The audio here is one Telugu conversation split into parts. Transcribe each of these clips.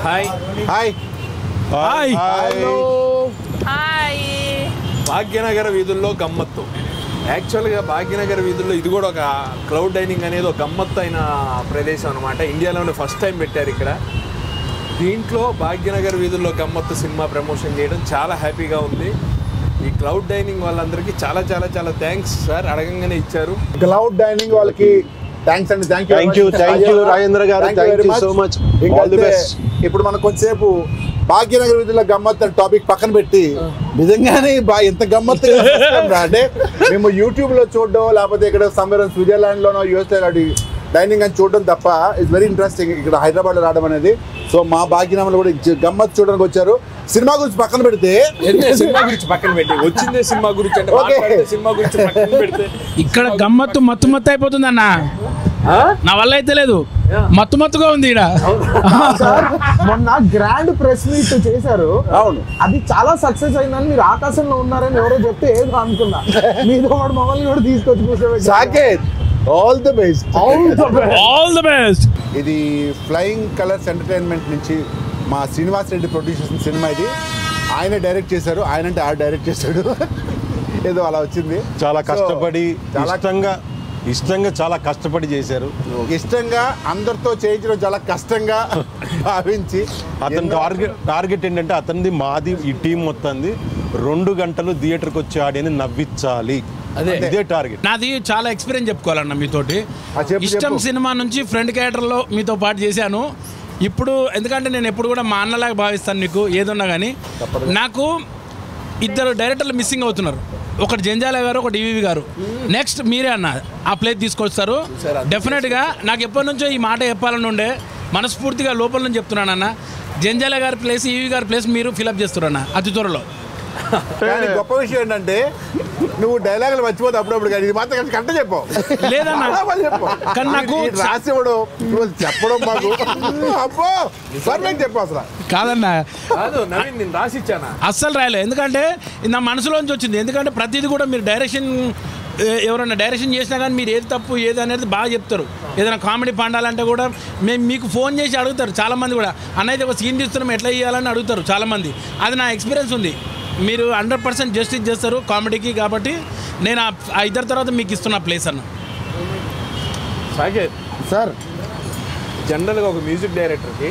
Hi hi hi hello hi Bhagyanagara Veedhullo Gammathu యాక్చువల్గా భాగ్యనగర్ వీధుల్లో ఇది కూడా ఒక క్లౌడ్ డైనింగ్ అనేది ఒక గమ్మత్తు అయిన ప్రదేశం అనమాట ఇండియాలోనే ఫస్ట్ టైం పెట్టారు ఇక్కడ దీంట్లో భాగ్యనగర్ వీధుల్లో గమ్మత్తు సినిమా ప్రమోషన్ చేయడం చాలా హ్యాపీగా ఉంది ఈ క్లౌడ్ డైనింగ్ వాళ్ళందరికీ చాలా చాలా చాలా థ్యాంక్స్ సార్ అడగంగానే ఇచ్చారు క్లౌడ్ డైనింగ్ వాళ్ళకి థ్యాంక్స్ అండి thank Thank you, thank you, Rajendra garu. Thank you so much. All the best. ఇప్పుడు మనం కొంచెంసేపు భాగ్యనగర్ వీధిలో గమ్మత్ టాపిక్ పక్కన పెట్టి నిజంగానే బా ఎంత గమ్మత్ అంటే మేము యూట్యూబ్ లో చూడడం లేకపోతే ఇక్కడ సమ్మెర్ స్విట్జర్లాండ్ లోనో యూఎస్ లో డైనింగ్ అని చూడడం తప్ప ఇట్స్ వెరీ ఇంట్రెస్టింగ్ ఇక్కడ హైదరాబాద్ లో రావడం అనేది సో మా భాగ్యనగర్లో కూడా ఈ గమ్మత్ చూడడానికి వచ్చారు సినిమా గురించి పక్కన పెడితే ఎన్నే సినిమా గురించి పక్కన పెట్టి వచ్చిందే సినిమా గురించి అంటే Okay. మాట్లాడితే సినిమా గురించి పక్కన పెడితే ఇక్కడ గమ్మత్తు మత్తు మత్తు అయిపోతుంది అన్న ఆ? నా వల్ల అయితే లేదు మత్తు మత్తుగా ఉంది ఇక్కడ సార్ మొన్న గ్రాండ్ ప్రెస్ మీట్ చేశారు అవును అది చాలా సక్సెస్ అయిందని మీరు ఆకాశంలో ఉన్నారని ఎవరో చెప్తే ఏదో అనుకున్నా మీతో పాటు మమ్మల్ని కూడా తీసుకొచ్చి కూర్చోబెట్టారు. Saketh all the best All the best. All the best ఇది ఫ్లయింగ్ కలర్స్ ఎంటర్టైన్మెంట్ నుంచి మా శ్రీనివాస్ రెడ్డి ప్రొడ్యూస్ చేసిన సినిమా ఇది ఆయన డైరెక్ట్ చేశారు ఆయన అంటే ఆ డైరెక్ట్ చేశాడు ఏదో అలా వచ్చింది చాలా So, కష్టపడి చాలా ఇష్టంగా ఇష్టంగా చాలా కష్టపడి చేశారు ఇష్టంగా అందరితో చేయించడం చాలా కష్టంగా భావించి అతని ఎన్నో- టార్గెట్ టార్గెట్ ఏంటంటే అతనిది మాది ఈ టీం మొత్తంది రెండు గంటలు థియేటర్కి వచ్చే ఆడియని నవ్వించాలి అదే. ఇదే టార్గెట్ నాది చాలా ఎక్స్పీరియన్స్ చెప్పుకోవాలన్న మీతోటి ఆ, చెప్పు, ఇష్టం చెప్పు. సినిమా నుంచి ఫ్రంట్ క్యారెక్టర్లో మీతో పాటు చేశాను ఇప్పుడు ఎందుకంటే నేను ఎప్పుడు కూడా మా అన్నలాగా భావిస్తాను నీకు ఏదున్నా కానీ నాకు ఇద్దరు డైరెక్టర్లు మిస్సింగ్ అవుతున్నారు ఒకటి జంజాల గారు ఒకటి ఈవీవి గారు నెక్స్ట్ మీరే అన్న ఆ ప్లేస్ తీసుకొస్తారు డెఫినెట్గా నాకు ఎప్పటి నుంచో ఈ మాట చెప్పాలని ఉండే మనస్ఫూర్తిగా లోపల నుంచి చెప్తున్నాను అన్న జంజాల గారి ప్లేస్ ఈవీ గారి ప్లేస్ మీరు ఫిలప్ చేస్తున్నారన్న అతి త్వరలో కానీ గొప్ప విషయం ఏంటంటే నువ్వు డైలాగులు మర్చిపోతే అప్పుడప్పుడు కానీ ఇది మాత్రం కరెక్ట్ చెప్పావు లేదన్న. చాలా బాగా చెప్పావు. కానీ నాకు ఈ రాసివ్వడం నువ్వు చెప్పడం మాకు అబ్బో పర్ఫెక్ట్ చెప్పు అసలు కాదన్నా కాదు నవీన్ నేను రాసిచ్చానా అస్సలు రాయలే ఎందుకంటే ఇది నా మనసులోంచి వచ్చింది ఎందుకంటే ప్రతిదీ కూడా మీరు డైరెక్షన్ ఏ, ఎవరైనా డైరెక్షన్ చేసినా కానీ మీరు ఏది తప్పు ఏది అనేది బాగా చెప్తారు ఏదైనా కామెడీ పండాలంటే కూడా మేము మీకు ఫోన్ చేసి అడుగుతారు చాలామంది కూడా అన్నైతే ఒక సీన్ తీస్తున్నాం ఎట్లా చేయాలని అడుగుతారు చాలామంది అది నా ఎక్స్పీరియన్స్ ఉంది మీరు హండ్రెడ్ పర్సెంట్ జస్టిస్ చేస్తారు కామెడీకి కాబట్టి నేను ఆ- ఆ ఇద్దరు తర్వాత మీకు ఇస్తున్న ప్లేస్ అన్న సాకేత్ సార్ జనరల్గా ఒక మ్యూజిక్ డైరెక్టర్కి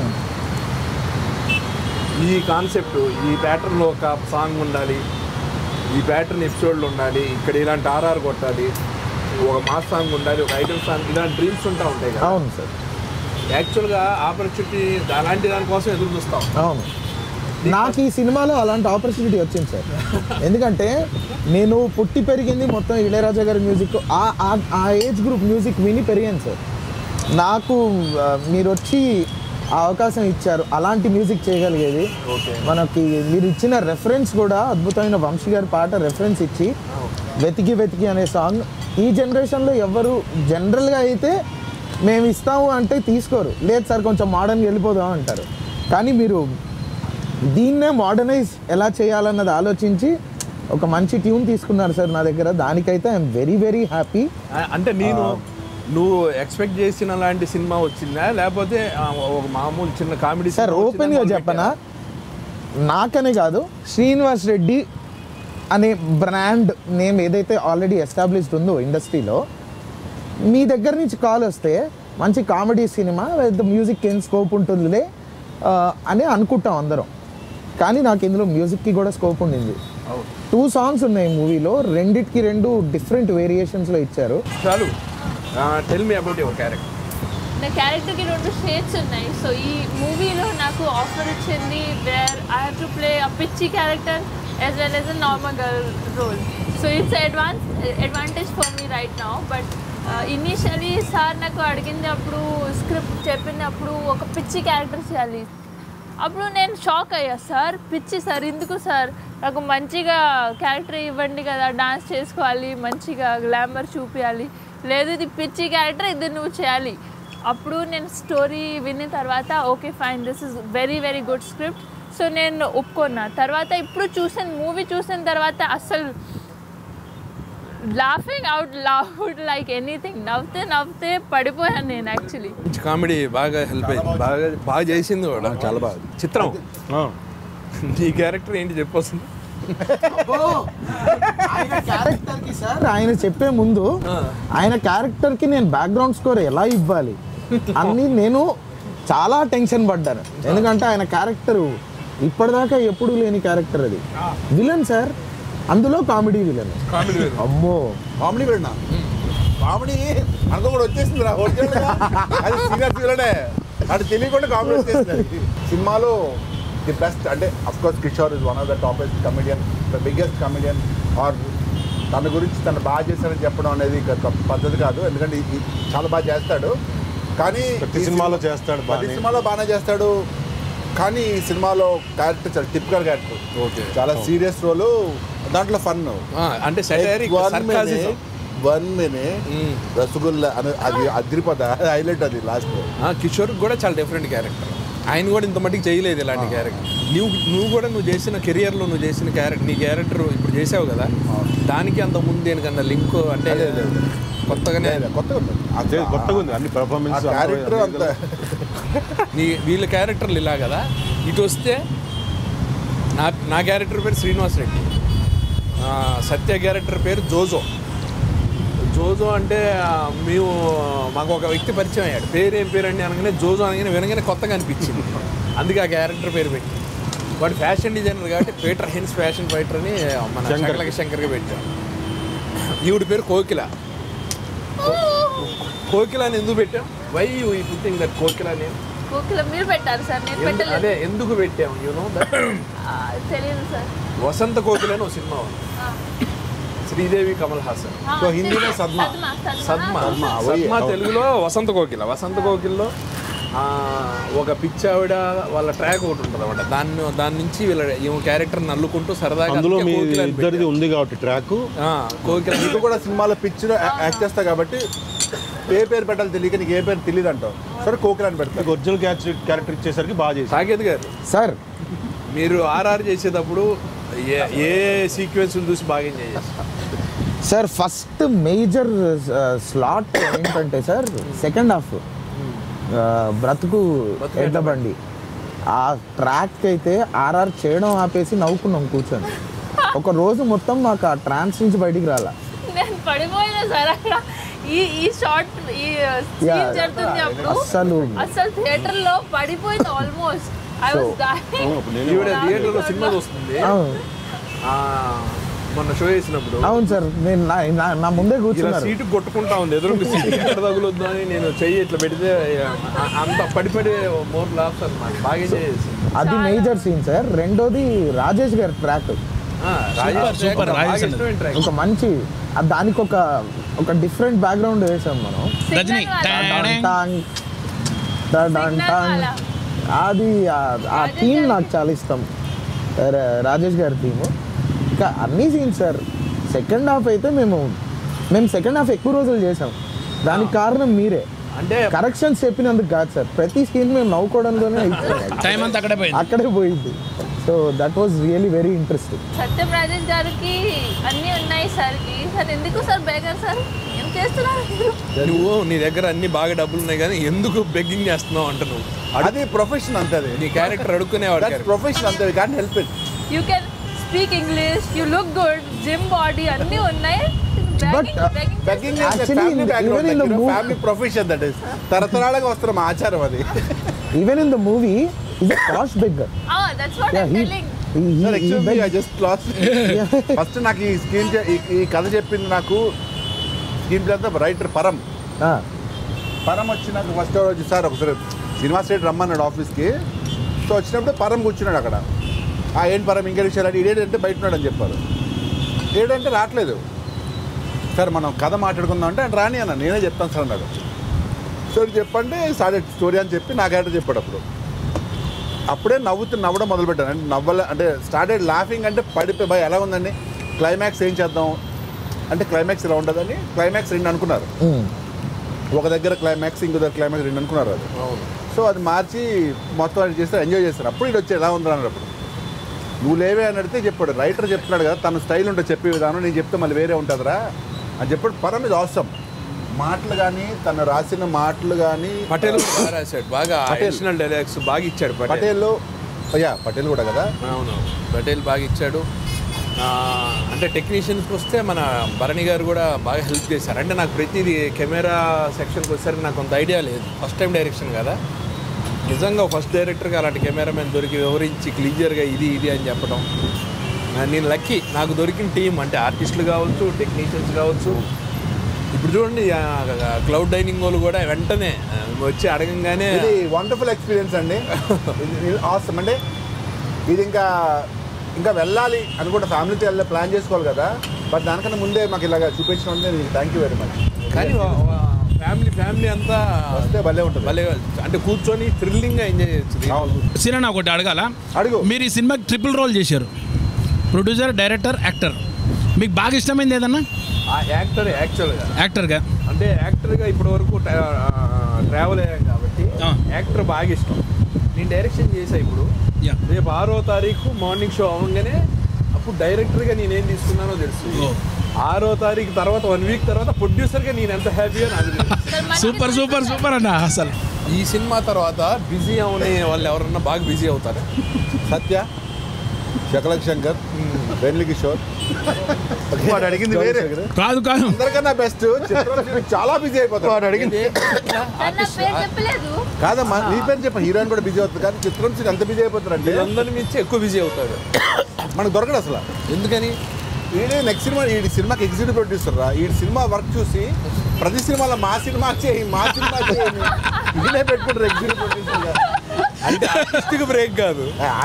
ఈ కాన్సెప్ట్ ఈ ప్యాటర్న్లో ఒక సాంగ్ ఉండాలి ఈ ప్యాటర్న్ ఎపిసోడ్లు ఉండాలి ఇక్కడ ఇలాంటి ఆర్ఆర్ కొట్టాలి ఒక మాస్ సాంగ్ ఉండాలి ఒక ఐటమ్ సాంగ్ ఇలాంటి డ్రీమ్స్ ఉంటా ఉంటాయి కదా అవును సార్ యాక్చువల్గా ఆపర్చునిటీ అలాంటి దానికోసం ఎదురు చూస్తాం అవును నాకు ఈ సినిమాలో అలాంటి ఆపర్చునిటీ వచ్చింది సార్ ఎందుకంటే నేను పుట్టి పెరిగింది మొత్తం ఇళయరాజా గారి మ్యూజిక్ ఆ ఆ- ఆ ఏజ్ గ్రూప్ మ్యూజిక్ విని పెరిగాను సార్ నాకు ఆ, మీరు వచ్చి ఆ అవకాశం ఇచ్చారు అలాంటి మ్యూజిక్ చేయగలిగేది మనకి మీరు ఇచ్చిన రెఫరెన్స్ కూడా అద్భుతమైన వంశీ గారి పాట రెఫరెన్స్ ఇచ్చి వెతికి వెతికి అనే సాంగ్ ఈ జనరేషన్లో ఎవరు జనరల్గా అయితే మేము ఇస్తాము అంటే తీసుకోరు లేదు సార్ కొంచెం మోడర్న్గా వెళ్ళిపోదాం అంటారు కానీ మీరు దీన్నే మోడర్నైజ్ ఎలా చేయాలన్నది ఆలోచించి ఒక మంచి ట్యూన్ తీసుకున్నారు సార్ నా దగ్గర దానికైతే ఐఎమ్ వెరీ వెరీ హ్యాపీ ఆ- అంటే నేను నువ్వు ఎక్స్పెక్ట్ చేసిన లాంటి సినిమా వచ్చిందా లేకపోతే ఆ, ఒక మామూలు చిన్న కామెడీ సార్ ఓపెన్గా చెప్పనా నాకనే కాదు శ్రీనివాస్ రెడ్డి అనే బ్రాండ్ నేమ్ ఏదైతే ఆల్రెడీ ఎస్టాబ్లిష్డ్ ఉందో ఇండస్ట్రీలో మీ దగ్గర నుంచి కాల్ వస్తే మంచి కామెడీ సినిమా విత్ మ్యూజిక్ ఏం స్కోప్ ఉంటుందిలే ఆ, అని అనుకుంటాం అందరం కానీ నాకు ఇందులో మ్యూజిక్కి కూడా స్కోప్ ఉండింది టూ సాంగ్స్ ఉన్నాయి మూవీలో రెండిటికి రెండు డిఫరెంట్ వేరియేషన్స్లో ఇచ్చారు చాలు tell me about your character నా క్యారెక్టర్కి రెండు షేడ్స్ ఉన్నాయి సో ఈ మూవీలో నాకు ఆఫర్ వచ్చింది where I have to play a పిచ్చి character as well as a normal girl role so it's advance advantage for me right now but initially sir నాకు అడిగింది అప్పుడు స్క్రిప్ట్ చెప్పినప్పుడు ఒక పిచ్చి క్యారెక్టర్ చేయాలి అప్పుడు నేను షాక్ అయ్యా సార్ పిచ్చి సార్ ఎందుకు సార్ నాకు మంచిగా క్యారెక్టర్ ఇవ్వండి కదా డాన్స్ చేసుకోవాలి మంచిగా గ్లామర్ చూపించాలి లేదు ఇది పిచ్చి క్యారెక్టర్ ఇది నువ్వు చేయాలి అప్పుడు నేను స్టోరీ విన్న తర్వాత okay fine this is very very good script so నేను ఒప్పుకున్నా తర్వాత ఇప్పుడు చూసిన మూవీ చూసిన తర్వాత అస్సలు laughing out loud like anything నవ్వుతే నవ్వుతే పడిపోయాను నేను యాక్చువల్లీ మంచి కామెడీ బాగా హెల్ప్ అయింది బాగా బాగా చేసింది కూడా చాలా బాగా చిత్రం ఆ. నీ క్యారెక్టర్ ఏంటి చెప్పొస్తుంది ఆయన క్యారెక్టర్ కి సార్ ఆయన చెప్పే ముందు ఆయన క్యారెక్టర్ కి నేను బ్యాక్గ్రౌండ్ స్కోర్ ఎలా ఇవ్వాలి అన్ని నేను చాలా టెన్షన్ పడ్డాను ఎందుకంటే ఆయన క్యారెక్టర్ ఇప్పటిదాకా ఎప్పుడు లేని క్యారెక్టర్ అది విలన్ సార్ అందులో కామెడీ విలన్ కామెడీ అమ్మో కామెడీ కూడా కామెడీ మనకు కూడా వచ్చేసింది రా original గా. అది సీనియర్ సీనియర్నే అది తెలియకుండా కామెడీ వచ్చేసింది సినిమాలో ది బెస్ట్ అంటే of course Kishore is one of the topest comedian the biggest comedian are తన గురించి తను బాగా చేశాడని చెప్పడం అనేది ఇక తప్ప- పద్ధతి కాదు ఎందుకంటే ఈ- ఈ చాలా బాగా చేస్తాడు కానీ ప్రతి ఈ సినిమాలో సినిమా- చేస్తాడు ప్రతి బాగానే. సినిమాలో బాగానే చేస్తాడు కానీ ఈ సినిమాలో క్యారెక్టర్ చాలా టిపికల్ క్యారెక్టర్ ఓకే చాలా సీరియస్ రోలు దాంట్లో ఫన్ అంటే satiric sarcasm one minute rasgulla అని అది అదిరిపోతా హైలైట్ అది లాస్ట్ కిషోర్ కూడా చాలా డిఫరెంట్ క్యారెక్టర్ ఆయన కూడా ఇంత మట్టికి చేయలేదు ఇలాంటి క్యారెక్టర్ నువ్వు నువ్వు కూడా నువ్వు చేసిన కెరియర్లో నువ్వు చేసిన క్యారెక్టర్ నీ క్యారెక్టర్ ఇప్పుడు చేసావు కదా దానికి అంత ముందు దేనికన్నా లింక్ అంటే అదే, అదే, అదే. కొత్తగానే కొత్తగా ఉంది అదే కొత్తగా ఉంది అన్ని ఆ పర్ఫార్మెన్స్ క్యారెక్టర్ అంత నీ వీళ్ళ క్యారెక్టర్లు ఇలా కదా ఇటు వస్తే నా నా క్యారెక్టర్ పేరు శ్రీనివాస్ రెడ్డి ఆ, సత్య క్యారెక్టర్ పేరు జోజో జోజో అంటే ఆ, మేము మాకు ఒక వ్యక్తి పరిచయం అయ్యాడు పేరు ఏం పేరు అండి అనగానే జోజో అనగానే వినగానే కొత్తగా అనిపించింది అందుకే ఆ క్యారెక్టర్ పేరు పెట్టి వాడు ఫ్యాషన్ డిజైనర్ కాబట్టి పీటర్ హెన్స్ ఫ్యాషన్ ఫైటర్ అని మన శంకర్. శంకర్కి శంకర్గా పెట్టాం ఈవిడ పేరు కోకిల కోకిల అని ఎందుకు పెట్టాం వై యూ పుట్టింగ్ దట్ కోకిల నేను కోకిల మీరు పెట్టారు సార్ నేను ఎందు- పెట్టలేదు అదే ఎందుకు పెట్టాము యూనో ఆ, తెలియదు సార్ వసంత కోకిల అని ఒక సినిమా ఉంది ఆ. శ్రీదేవి కమల్ హాసన్ ఆ, సో హిందీలో సద్మా. సద్మా సద్మా సద్మా, ఓయ్. సద్మా తెలుగులో వసంత కోకిల వసంత కోకిల్లో ఆ, ఒక పిచ్చావిడ వాళ్ళ ట్రాక్ ఒకటి ఉంటుంది అనమాట దాన్ని దాని నుంచి వీళ్ళ ఈమె క్యారెక్టర్ నల్లుకుంటూ సరదాగా అందులో అందుకే మీ కోకిల అని ఇద్దరిది పెట్టారు. ఉంది కాబట్టి ట్రాక్ ఆ, కోకిల నీకు కూడా సినిమాలో పిక్చర్ యాక్ట్ చేస్తా కాబట్టి ఏ పేరు పెట్టాలి తెలియక నీకు ఏ పేరు తెలియదు అంటావు సరే కోకిల అని పెడతారు మీకు ఒరిజినల్ క్యారెక్టర్ ఇచ్చేసరికి బాగా చేసి సాకేత్ గారు సార్ మీరు ఆర్ఆర్ చేసేటప్పుడు ఏ ఏ సీక్వెన్స్ చూసి బాగా ఎంజాయ్ చేస్తారు సార్ ఫస్ట్ మేజర్ స్లాట్ ఏంటంటే సార్ సెకండ్ హాఫ్ బ్రతుకు బ్రతుకు ఎడ్ల బండి ఆ ట్రాక్ అయితే ఆర్ఆర్ చేయడం ఆపేసి నవ్వుకున్నాం కూర్చొని ఒక రోజు మొత్తం మాకు ఆ ట్రాన్స్ నుంచి బయటికి రాలా నేను పడిపోయినా సార్ అక్కడ ఈ ఈ షార్ట్ ఈ Yeah. సీన్ జరుగుతుంది అప్పుడు అస్సలు అసలు థియేటర్ లో పడిపోయింది ఆల్మోస్ట్ ఐ So, వాస్ ఈవిడ థియేటర్లో సినిమా చూస్తుంది అవును ఆ, మొన్న షో చేసినప్పుడు అవును సార్ నేను నా- నా- నా ముందే ఇలా కూర్చున్నారు సీటు కొట్టుకుంటా ఉంది ఎదురు సీటు ఎక్కడ తగులొద్దు అని నేను చెయ్యి ఇట్లా పెడితే ఆ- అంత పడిపడి మోర్ లాప్స్ అనమాట బాగా ఎంజాయ్ చేసి అది మేజర్ సీన్ సార్ రెండోది రాజేష్ గారి ట్రాక్ రాజేష్ సూపర్, బాగా రాజేష్ ఇష్టమైన track. ఒక మంచి ఆ దానికి ఒక ఒక డిఫరెంట్ బ్యాక్గ్రౌండ్ వేసాం మనం రజనీ టాంగ్ టాంగ్ టాంగ్ టాంగ్ టాంగ్. అది ఆ- ఆ రాజేష్ థీమ్ గారి నాకు చాలా ఇష్టం ర- రాజేష్ గారి థీమ్ ఇంకా అన్ని సీన్స్ సార్ సెకండ్ హాఫ్ అయితే మేము మేము సెకండ్ హాఫ్ ఎక్కువ రోజులు చేసాం దానికి కారణం మీరే అంటే కరెక్షన్స్ చెప్పినందుకు కాదు సార్ ప్రతి సీన్ మేము నవ్వుకోవడంలోనే అయిపోయింది. టైం అంతా అక్కడే పోయింది అక్కడే పోయింది so that was really very interesting Satyam Rajesh గారికి అన్నీ ఉన్నాయి సార్కి సార్ ఎందుకు సార్ బేగర్ సార్ ఏం చేస్తున్నారు మీరు? నువ్వు నీ దగ్గర అన్ని బాగా డబ్బులు ఉన్నాయి కానీ ఎందుకు బెగ్గింగ్ చేస్తున్నావు అంట నువ్వు అది ప్రొఫెషన్ అంతే అది నీ క్యారెక్టర్ అడుక్కునేవాడు దట్స్ ప్రొఫెషన్ అంతే కానీ help it you can speak English you look good gym body అన్నీ ఉన్నాయి But, uh, begging Actually, family in- even in the movie- family profession that is తరతరాలుగా వస్తున్న మా ఆచారం అది even in the movie is a caste beggar that's what I'm telling sir actually I just loss first నాకు ఈ స్క్రీన్ ఈ కథ చెప్పింది నాకు స్క్రీన్ ప్లే అంతా రైటర్ పరం పరం వచ్చి నాకు ఫస్ట్ రోజు సార్ ఒకసారి శ్రీనివాస్ రెడ్డి రమ్మన్నాడు ఆఫీస్కి సో వచ్చినప్పుడు పరం కూర్చున్నాడు అక్కడ ఆ ఏంటి పరం ఇంకా విషయాలు అంటే ఇదేంటంటే బయట ఉన్నాడు అని చెప్పారు ఏడంటే రావట్లేదు సార్ మనం కథ మాట్లాడుకుందాం అంటే ఆయన రాని అన్న నేనే చెప్తాను సార్ అన్నాడు సో చెప్పండి సాడే స్టోరీ అని చెప్పి నా క్యారెక్టర్ చెప్పాడు అప్పుడు అప్పుడే నవ్వుతూ నవ్వడం మొదలుపెట్టాను అంటే నవ్వలే అంటే స్టార్టెడ్ లాఫింగ్ అంటే పడిపోయి భయ ఎలా ఉందండి క్లైమాక్స్ ఏం చేద్దాం అంటే క్లైమాక్స్ ఇలా ఉండదని క్లైమాక్స్ రెండు అనుకున్నారు ఒక దగ్గర క్లైమాక్స్ ఇంకో దగ్గర క్లైమాక్స్ రెండు అనుకున్నారు అది సో అది మార్చి మొత్తం అది చేస్తే ఎంజాయ్ చేస్తారు అప్పుడు ఇది వచ్చి ఎలా ఉంది అన్నారు అప్పుడు నువ్వు లేవే అని అడిగితే చెప్పాడు రైటర్ చెప్తున్నాడు కదా తన స్టైల్ ఉంటుంది చెప్పే విధానం నేను చెప్తే మళ్ళీ వేరే ఉంటుందిరా అని చెప్పాడు పరం ఇది అవసరం మాటలు కానీ తను రాసిన మాటలు కానీ పటేల్ కూడా బాగా రాశాడు బాగా పటేల్. అడిషనల్ డైలాగ్స్ బాగా ఇచ్చాడు పటేల్ పటేల్ యా పటేల్ కూడా కదా అవును పటేల్ బాగా ఇచ్చాడు ఆ, అంటే టెక్నీషియన్స్కి వస్తే మన భరణి గారు కూడా బాగా హెల్ప్ చేశారు అంటే నాకు ప్రతిదీ కెమెరా సెక్షన్కి వచ్చేసరికి నాకు కొంత ఐడియా లేదు ఫస్ట్ టైం డైరెక్షన్ కదా నిజంగా ఫస్ట్ డైరెక్టర్గా అలాంటి కెమెరామెన్ దొరికి వివరించి క్లియర్గా ఇది ఇది అని చెప్పడం ఆ, నేను లక్కీ నాకు దొరికిన టీం అంటే ఆర్టిస్టులు కావచ్చు టెక్నీషియన్స్ కావచ్చు ఇప్పుడు చూడండి క్లౌడ్ డైనింగ్ వాళ్ళు కూడా వెంటనే ఆ, వచ్చి అడగంగానే ఇది వండర్ఫుల్ ఎక్స్పీరియన్స్ అండి అవసరం అంటే ఇది ఇంకా ఇంకా వెళ్ళాలి అని కూడా ఫ్యామిలీతో వెళ్ళే ప్లాన్ చేసుకోవాలి కదా బట్ దానికన్నా ముందే మాకు ఇలాగ చూపించినందుకు థ్యాంక్ యూ వెరీ మచ్ కానీ ఫ్యామిలీ ఫ్యామిలీ అంతా వస్తే భలే ఉంటుంది భలే అంటే కూర్చొని థ్రిల్లింగ్గా ఎంజాయ్ చేయొచ్చు అవును సినిమా ఒకటి అడగాల అడుగు మీరు ఈ సినిమాకి ట్రిపుల్ రోల్ చేశారు ప్రొడ్యూసర్ డైరెక్టర్ యాక్టర్ మీకు బాగా ఇష్టమైంది ఏదన్నా ఆ యాక్టర్ యాక్చువల్గా యాక్టర్గా అంటే యాక్టర్గా ఇప్పటి వరకు ట్రావెల్ అయ్యాం కాబట్టి ఆ. యాక్టర్ బాగా ఇష్టం నేను డైరెక్షన్ చేసా ఇప్పుడు యా రేపు ఆరో తారీఖు మార్నింగ్ షో అవ్వగానే అప్పుడు డైరెక్టర్గా నేనేం తీసుకున్నానో తెలుసు ఓ. ఆరో తారీఖు తర్వాత వన్ వీక్ తర్వాత ప్రొడ్యూసర్గా నేను ఎంత హ్యాపీగా నాకు తెలుసు అసలు మనకి సూపర్ సూపర్ సూపర్ అన్న అసలు ఈ సినిమా తర్వాత బిజీ అవనే వాళ్ళు ఎవరన్నా బాగా బిజీ అవుతారు సత్య శకలక్ శంకర్ వెన్లి కిషోర్ వాడు అడిగింది వేరే కాదు కాదు అందరికన్నా బెస్ట్ చాలా బిజీ అయిపోతాడు వాడు అడిగింది తను నా పేరు చెప్పలేదు కాదమ్మా నీ పేరు చెప్ప హీరోయిన్ కూడా బిజీ అవుతుంది కానీ చిత్రం సీన్ ఎంత బిజీ అయిపోతారంటే వీళ్ళందరి మించి ఎక్కువ బిజీ అవుతాడు మనకు దొరకడు అసలు ఎందుకని ఈడే నెక్స్ట్ సినిమా ఈ సినిమాకి ఎగ్జిక్యూటివ్ ప్రొడ్యూసర్ రా ఈ సినిమా వర్క్ చూసి ప్రతి సినిమాలో మా సినిమా చేయి మా సినిమా చేయి ఈయనే పెట్టుకుంటారు ఎగ్జిక్యూటివ్ ప్రొడ్యూసర్ అంటే ఆర్టిస్ట్కి బ్రేక్ కాదు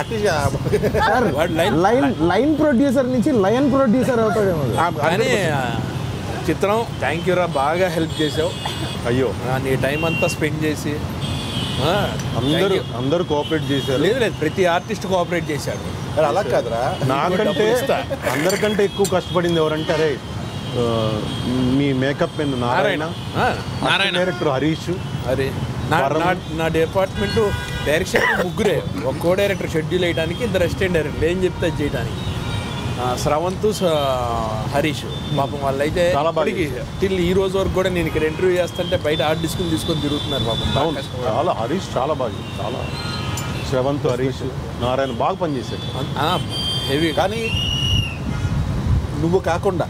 సార్ వాడు లైన్ లైన్ లైన్ ప్రొడ్యూసర్ నుంచి లయన్ ప్రొడ్యూసర్ అవుతాడేమో కానీ ఆ, చిత్రం థ్యాంక్ యూ రా బాగా హెల్ప్ చేసావు అయ్యో ఆ, నీ టైం అంతా స్పెండ్ చేసి ఆ, అందరూ thank you. అందరూ కోఆపరేట్ చేశారు లేదు లేదు ప్రతి ఆర్టిస్ట్ కోఆపరేట్ చేశాడు అలా కాదురా నాకంటే డబ్బులు ఇస్తా. అందరికంటే ఎక్కువ కష్టపడింది ఎవరంటే అరే ఆ, మీ మేకప్ మెన్ నారాయణ ఆ, నారాయణ. డైరెక్టర్ హరీష్ అరే నా వరం. నా నా డిపార్ట్మెంట్ డైరెక్షన్ ముగ్గురే ఒక కో డైరెక్టర్ షెడ్యూల్ వేయడానికి ఇద్దరు అసిస్టెంట్ డైరెక్టర్ ఏం చెప్తే అది చేయడానికి ఆ, శ్రవంత్ స- హరీష్ పాపం వాళ్ళైతే చాలా బాగా ఇప్పటికీ టిల్ ఈ రోజు వరకు కూడా నేను ఇక్కడ ఇంటర్వ్యూ చేస్తుంటే బయట ఆర్ట్ డిస్కులు తీసుకొని తిరుగుతున్నారు పాపం బాగా అవును కష్టపడి. చాలా హరీష్ చాలా బాగా చాలా శ్రవంత్ హరీష్ నారాయణ బాగా పనిచేశాడు ఆ, హెవీ కానీ నువ్వు కాకుండా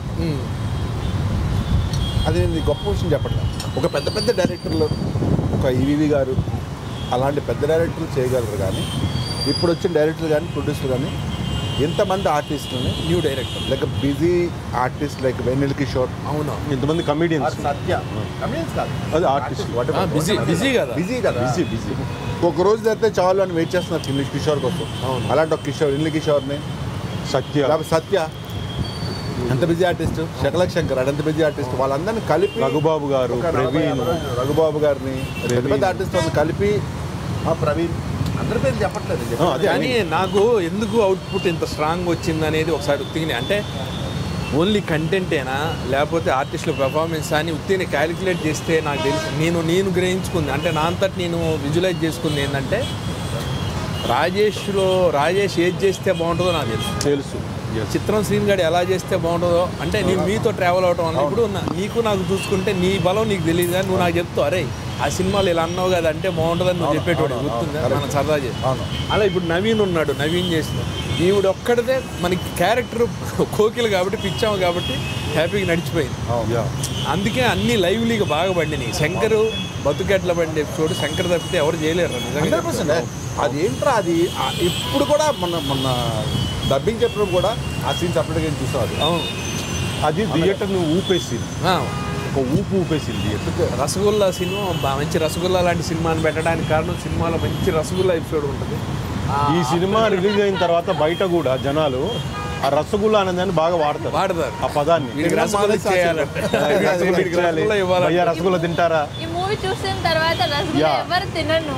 అది నేను నీకు గొప్ప విషయం చెప్పట్లేదు ఒక పెద్ద పెద్ద డైరెక్టర్లు ఒక ఈవీవి గారు అలాంటి పెద్ద డైరెక్టర్లు చేయగలరు కానీ ఇప్పుడు వచ్చిన డైరెక్టర్ కానీ ప్రొడ్యూసర్ కానీ ఎంతమంది ఆర్టిస్టులని new director like busy artist like Vennela Kishore అవును ఇంతమంది కమిడియన్స్ సత్య కమిడియన్స్ కాదు అది ఆర్టిస్ట్ బిజీ బిజీ కదా బిజీ కదా బిజీ బిజీ ఒక రోజు జరిగితే చాలు అని వెయిట్ చేస్తున్నారు కింది కిషోర్ కోసం అవును. అలాంటి ఒక కిషోర్ ఇల్లు కిషోర్ని సత్య లేకపోతే సత్య ఎంత బిజీ ఆర్టిస్ట్ శకలక్ శంకర్ ఎంత బిజీ ఆర్టిస్ట్ వాళ్ళందరినీ కలిపి రఘుబాబు గారు ఒక నలభై ప్రవీణ్ యాభై రోజులు రఘుబాబు గారిని పెద్ద పెద్ద ప్రవీణ్. ఆర్టిస్ట్ వాళ్ళని కలిపి ఆ ప్రవీణ్ అందరి పేరు చెప్పట్లేదు ఆ, అదే కానీ నాకు ఎందుకు అవుట్పుట్ ఇంత స్ట్రాంగ్ వచ్చింది అనేది ఒకసారి ఉత్తిని అంటే ఓన్లీ కంటెంటేనా లేకపోతే ఆర్టిస్టుల పెర్ఫార్మెన్స్ అని ఉత్తిని క్యాలిక్యులేట్ చేస్తే నాకు తెలుసు నేను నేను గ్రహించుకుంది అంటే నా అంతటి నేను విజువలైజ్ చేసుకుంది ఏంటంటే రాజేష్లో రాజేష్ ఏది చేస్తే బాగుంటుందో నాకు తెలుసు తెలుసు Yes. చిత్రం శ్రీన్ గారు ఎలా చేస్తే బాగుంటుందో అంటే నేను మీతో ట్రావెల్ అవటం అన్నప్పుడు నా- నీకు నాకు చూసుకుంటే నీ బలం నీకు తెలియదు కానీ నువ్వు నాకు చెప్తావు అరే ఆ సినిమాలు ఇలా అన్నావు కదా అంటే బాగుంటుందని నువ్వు చెప్పేటోడు అవును, గుర్తుందా అవును, మనం సరదా చేసి అవును అలా ఇప్పుడు నవీన్ ఉన్నాడు నవీన్ చేసిన ఈవిడ ఒక్కడిదే మనకి క్యారెక్టర్ కోకిలు కాబట్టి పిచ్చాము కాబట్టి హ్యాపీగా నడిచిపోయింది Yeah. అందుకే అన్ని లైవ్లీగా బాగా పండినాయి శంకర్ బతుకెట్ల బండి ఎపిసోడ్ శంకర్ తప్పితే ఎవరు చేయలేరు నిజంగా హండ్రెడ్ పర్సెంట్ అది ఏంట్రా అది ఆ, ఇప్పుడు కూడా మొన్న మొన్న డబ్బింగ్ చెప్పినప్పుడు కూడా ఆ సీన్ సపరేట్గా ఏం చూసాం అది అవును అది థియేటర్ని ఊపేసింది ఆ, ఒక ఊపు ఊపేసింది థియేటర్ రసగుల్లా సినిమా బా- మంచి రసగుల్లా లాంటి సినిమాని పెట్టడానికి కారణం సినిమాలో మంచి రసగుల్లా ఎపిసోడ్ ఉంటుంది ఈ సినిమా రిలీజ్ అయిన తర్వాత బయట కూడా జనాలు ఆ రసగుల్లా అనేదాన్ని బాగా వాడతారు వాడతారు ఆ పదాన్ని వీడికి రసగుల్లా ఇచ్చేయాలంటే వీడికి రసగుల్లా భయ్యా ఇవ్వాలంటే రసగుల్లా తింటారా ఈ మూవీ చూసిన తర్వాత రసగుల్లా Yeah. ఎవరు తినను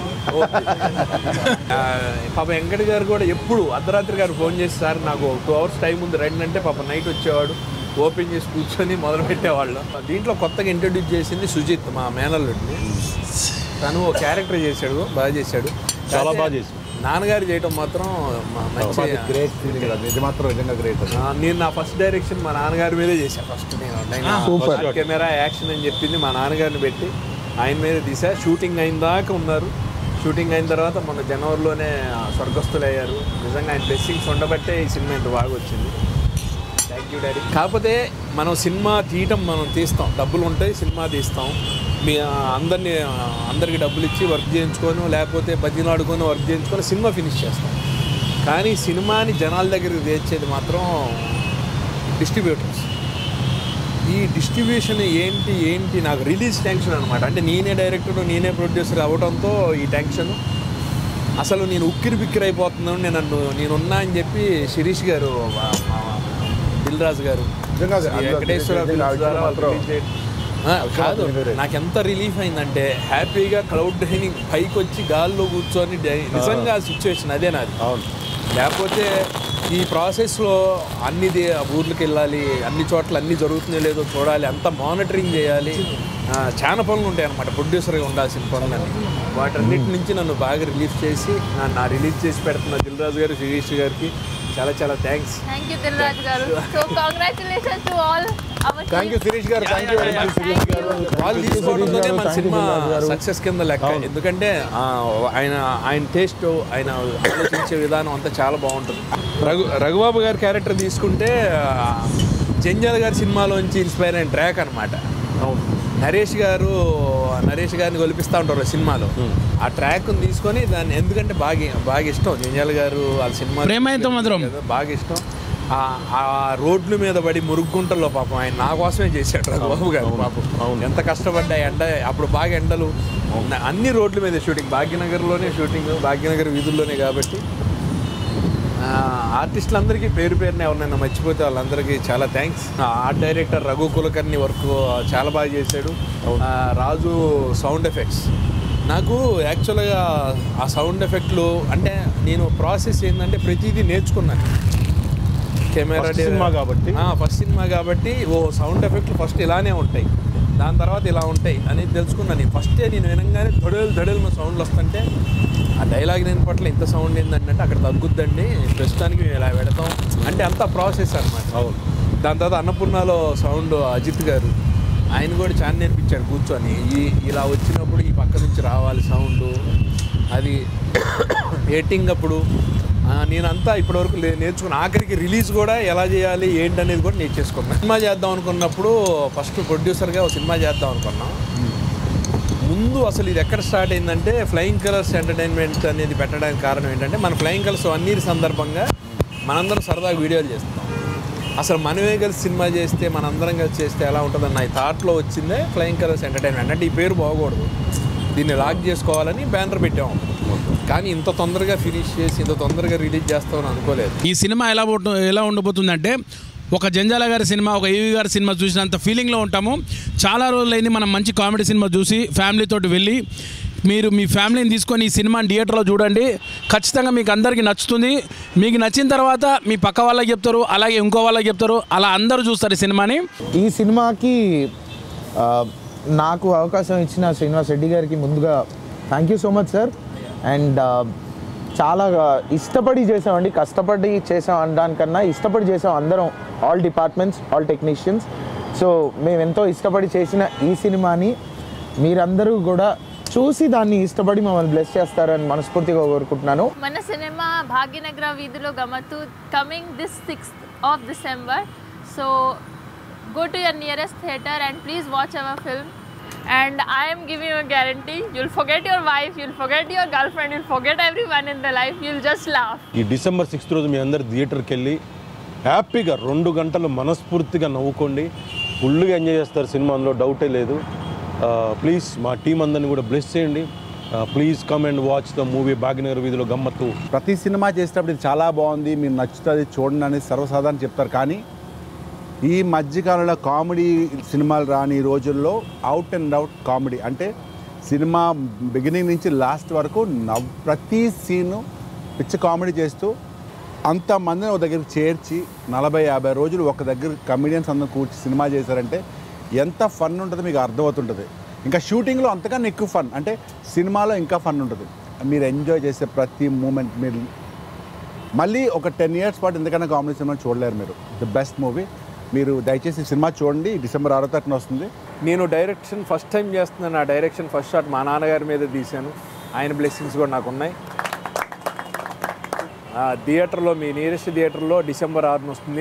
ఆ, పాప వెంకట గారు కూడా ఎప్పుడు అర్ధరాత్రి గారు ఫోన్ చేసి సార్ నాకు టూ అవర్స్ టైం ఉంది రండి అంటే పాప నైట్ వచ్చేవాడు ఓపెన్ చేసి కూర్చొని మొదలు పెట్టేవాళ్ళు దీంట్లో కొత్తగా ఇంట్రడ్యూస్ చేసింది సుజిత్ మా మేనల్లుడిని తను ఓ క్యారెక్టర్ చేశాడు బాగా చేశాడు చాలా బాగా చేశాడు. నాన్నగారు చేయటం మాత్రం మ- మంచి గ్రేట్ ఫీలింగ్ అది ఇది మాత్రం నిజంగా గ్రేట్ అది ఆ, నేను నా ఫస్ట్ డైరెక్షన్ మా నాన్నగారి మీదే చేశాను ఫస్ట్ నేను నేను Super. ఫస్ట్ కెమెరా యాక్షన్ అని చెప్పింది మా నాన్నగారిని పెట్టి ఆయన మీదే తీసా షూటింగ్ అయిన దాకా ఉన్నారు షూటింగ్ అయిన తర్వాత మొన్న జనవరిలోనే ఆ, స్వర్గస్థులు అయ్యారు నిజంగా ఆయన బ్లెస్సింగ్స్ ఉండబట్టే ఈ సినిమా ఇంత బాగా వచ్చింది థ్యాంక్ యూ డాడీ కాకపోతే మనం సినిమా తీయటం మనం తీస్తాం డబ్బులు ఉంటాయి సినిమా తీస్తాం మీ ఆ, అందరినీ ఆ, అందరికి డబ్బులు ఇచ్చి వర్క్ చేయించుకొని లేకపోతే బజ్జీలు ఆడుకొని వర్క్ చేయించుకొని సినిమా ఫినిష్ చేస్తాం కానీ సినిమాని జనాల దగ్గరికి తెచ్చేది మాత్రం డిస్ట్రిబ్యూటర్స్ ఈ డిస్ట్రిబ్యూషన్ ఏంటి ఏంటి నాకు రిలీజ్ టెన్షన్ అనమాట అంటే నేనే డైరెక్టర్ నేనే ప్రొడ్యూసర్ అవ్వడంతో ఈ టెన్షన్ అసలు నేను ఉక్కిరి బిక్కిరి అయిపోతున్నాను నేను నన్ను నేనున్నా అని చెప్పి శిరీష్ గారు మా- మా దిల్ రాజు గారు నిజంగా అది- ఈ అందులో వెంకటేశ్వర నిజంగా films ఆ విషయం ద్వారా వాళ్ళు మాత్రం- release చేయడం. ఆ, కాదు నాకు ఎంత రిలీఫ్ అయిందంటే హ్యాపీగా క్లౌడ్ డైనింగ్ పైకి వచ్చి గాల్లో కూర్చొని డై- నిజంగా సిచ్యువేషన్ అదే నాది అవును లేకపోతే ఈ ప్రాసెస్లో అన్ని దే- ఊర్లకు వెళ్ళాలి అన్ని చోట్ల అన్ని జరుగుతున్నాయో లేదో చూడాలి అంత మానిటరింగ్ చేయాలి ఆ, చాలా పనులు ఉంటాయి అనమాట ప్రొడ్యూసర్గా ఉండాల్సిన పనులన్నీ వాటన్నిటి నుంచి నన్ను బాగా రిలీఫ్ చేసి నా- నా రిలీజ్ చేసి పెడుతున్న దిల్రాజు గారు శిరీష్ గారికి చాలా చాలా thanks thank you Dilraj garu so congratulation to all our thank you Sirish garu thank you very much Sirish garu వాళ్ళు తీసుకోవడంతోనే మన Thank you, సినిమా దిల్రాజు గారు. సక్సెస్ కింద లెక్క ఎందుకంటే ఆ, ఆయన ఆయన టేస్ట్ ఆయన ఆలోచించే విధానం అంతా చాలా బాగుంటుంది రఘు రఘుబాబు గారి క్యారెక్టర్ తీసుకుంటే ఆ, జంజాల్ గారి సినిమాలోంచి ఇన్స్పైర్ అయిన ట్రాక్ అనమాట నరేష్ గారు నరేష్ గారిని కొలిపిస్తూ ఉంటారు సినిమాలో ఆ ట్రాక్ తీసుకొని దాన్ని ఎందుకంటే బాగా బాగా ఇష్టం జంజాల్ గారు వాళ్ళ సినిమా ప్రేమయంతో మధురం. కదా, బాగా ఇష్టం ఆ- ఆ రోడ్ల మీద పడి మురుగుంటల్లో పాపం ఆయన నా కోసమే చేశాడు రఘుబాబు గారు పాపం ఎంత కష్టపడ్డా ఎండ అప్పుడు బాగా ఎండలు ఉన్న- అన్ని రోడ్ల మీద షూటింగ్ భాగ్యనగర్లోనే షూటింగ్ భాగ్యనగర్ వీధుల్లోనే కాబట్టి ఆ, ఆర్టిస్టులందరికీ పేరు పేరున ఎవరినైనా మర్చిపోతే వాళ్ళందరికీ చాలా thanks art director Raghu Kulkarni work చాలా బాగా చేశాడు ఆ, రాజు సౌండ్ ఎఫెక్ట్స్ నాకు యాక్చువల్గా ఆ సౌండ్ ఎఫెక్ట్లు అంటే నేను ప్రాసెస్ ఏంటంటే ప్రతిదీ నేర్చుకున్నాను కెమెరా First సినిమా కాబట్టి. ఫస్ట్ సినిమా కాబట్టి ఓ సౌండ్ ఎఫెక్ట్లు ఫస్ట్ ఇలానే ఉంటాయి దాని తర్వాత ఇలా ఉంటాయి అనేది తెలుసుకున్నాను నేను ఫస్టే నేను వినంగానే దొడలు దొడలు సౌండ్లు వస్తుంటే ఆ డైలాగ్ నేను పట్ల ఇంత సౌండ్ ఏంటంటే అక్కడ తగ్గుద్దండి ప్రస్తుతానికి మేము ఇలా పెడతాం అంటే అంత ప్రాసెస్ అనమాట అవును దాని తర్వాత అన్నపూర్ణలో సౌండ్ అజిత్ గారు ఆయన కూడా చాలా నేర్పించాడు కూర్చొని ఈ ఇలా వచ్చినప్పుడు ఈ పక్క నుంచి రావాలి సౌండ్ అది ఎడిటింగ్ అప్పుడు ఆ, నేనంతా ఇప్పటివరకు లే- నేర్చుకున్న ఆఖరికి రిలీజ్ కూడా ఎలా చేయాలి ఏంటనేది కూడా నేర్చేసుకున్నాను సినిమా చేద్దాం అనుకున్నప్పుడు ఫస్ట్ ప్రొడ్యూసర్గా ఒక సినిమా చేద్దాం అనుకున్నాం ముందు అసలు ఇది ఎక్కడ స్టార్ట్ అయిందంటే ఫ్లయింగ్ కలర్స్ ఎంటర్టైన్మెంట్ అనేది పెట్టడానికి కారణం ఏంటంటే మన ఫ్లయింగ్ కలర్స్ వన్ ఇయర్ సందర్భంగా మనందరం సరదాగా వీడియోలు చేస్తున్నాం అసలు మనమే కలిసి సినిమా చేస్తే మనందరం కలిసి చేస్తే ఎలా ఉంటుందన్న ఈ థాట్లో వచ్చిందే ఫ్లయింగ్ కలర్స్ ఎంటర్టైన్మెంట్ అంటే ఈ పేరు బాగకూడదు దీన్ని లాక్ చేసుకోవాలని బ్యానర్ పెట్టాము కానీ ఇంత తొందరగా ఫినిష్ చేసి ఇంత తొందరగా రిలీజ్ చేస్తామని అనుకోలేదు ఈ సినిమా ఎలా ఉంటు- ఎలా ఉండబోతుందంటే ఒక జంజాల గారి సినిమా ఒక ఈవి గారి సినిమా చూసినంత ఫీలింగ్లో ఉంటాము చాలా రోజులైంది మనం మంచి కామెడీ సినిమా చూసి ఫ్యామిలీతో వెళ్ళి మీరు మీ ఫ్యామిలీని తీసుకొని ఈ సినిమాని థియేటర్లో చూడండి ఖచ్చితంగా మీకు అందరికీ నచ్చుతుంది మీకు నచ్చిన తర్వాత మీ పక్క వాళ్ళకి చెప్తారు అలాగే ఇంకో వాళ్ళకి చెప్తారు అలా అందరూ చూస్తారు ఈ సినిమాని ఈ సినిమాకి ఆ, నాకు అవకాశం ఇచ్చిన శ్రీనివాస్ రెడ్డి గారికి ముందుగా thank you so much sir and చాలా ఇష్టపడి చేసామండి కష్టపడి చేసాం అనడానికన్నా ఇష్టపడి చేసాం అందరం all departments all technicians so మేము ఎంతో ఇష్టపడి చేసిన ఈ సినిమాని మీరందరూ కూడా చూసి దాన్ని ఇష్టపడి మమ్మల్ని బ్లెస్ చేస్తారని మనస్ఫూర్తిగా కోరుకుంటున్నాను మన cinema Bhagyanagara Veedhilo Gammathu coming this sixth of December so go to your nearest theatre and please watch our film and I'm giving you guarantee you'll forget your wife you'll forget your girlfriend you'll forget everyone in the life you'll just laugh ఈ డిసెంబర్ సిక్స్త్ రోజు మీ అందరు థియేటర్కి వెళ్ళి హ్యాపీగా రెండు గంటలు మనస్ఫూర్తిగా నవ్వుకోండి ఫుల్గా ఎంజాయ్ చేస్తారు సినిమా అందులో డౌటే లేదు ప్లీజ్ మా టీం అందరిని కూడా బ్లెస్ చేయండి please come and watch the movie Bhagyanagar Veedhilo Gammathu ప్రతి సినిమా చేసేటప్పుడు ఇది చాలా బాగుంది మీరు నచ్చుతుంది చూడండి అనేది సర్వసాధారణ చెప్తారు కానీ ఈ మధ్యకాలంలో కామెడీ సినిమాలు రాని రోజుల్లో అవుట్ అండ్ అవుట్ కామెడీ అంటే సినిమా బిగినింగ్ నుంచి లాస్ట్ వరకు నవ్ ప్రతి సీను పిచ్చి కామెడీ చేస్తూ అంతమందిని ఒక దగ్గరికి చేర్చి నలభై యాభై రోజులు ఒక దగ్గర కమెడియన్స్ అందరూ కూర్చి సినిమా చేశారంటే ఎంత ఫన్ ఉంటుందో మీకు అర్థమవుతుంటుంది ఇంకా షూటింగ్లో అంతకన్నా ఎక్కువ ఫన్ అంటే సినిమాలో ఇంకా ఫన్ ఉంటుంది మీరు ఎంజాయ్ చేసే ప్రతి మూమెంట్ మీరు మళ్ళీ ఒక టెన్ ఇయర్స్ పాటు ఎందుకన్నా కామెడీ సినిమా చూడలేరు మీరు ద బెస్ట్ మూవీ మీరు దయచేసి ఈ సినిమా చూడండి డిసెంబర్ ఆరో తారీఖున వస్తుంది నేను డైరెక్షన్ ఫస్ట్ టైం చేస్తున్నాను ఆ డైరెక్షన్ ఫస్ట్ షాట్ మా నాన్నగారి మీద తీశాను ఆయన బ్లెస్సింగ్స్ కూడా నాకు ఉన్నాయి ఆ థియేటర్లో మీ నియరెస్ట్ థియేటర్లో డిసెంబర్ ఆరున వస్తుంది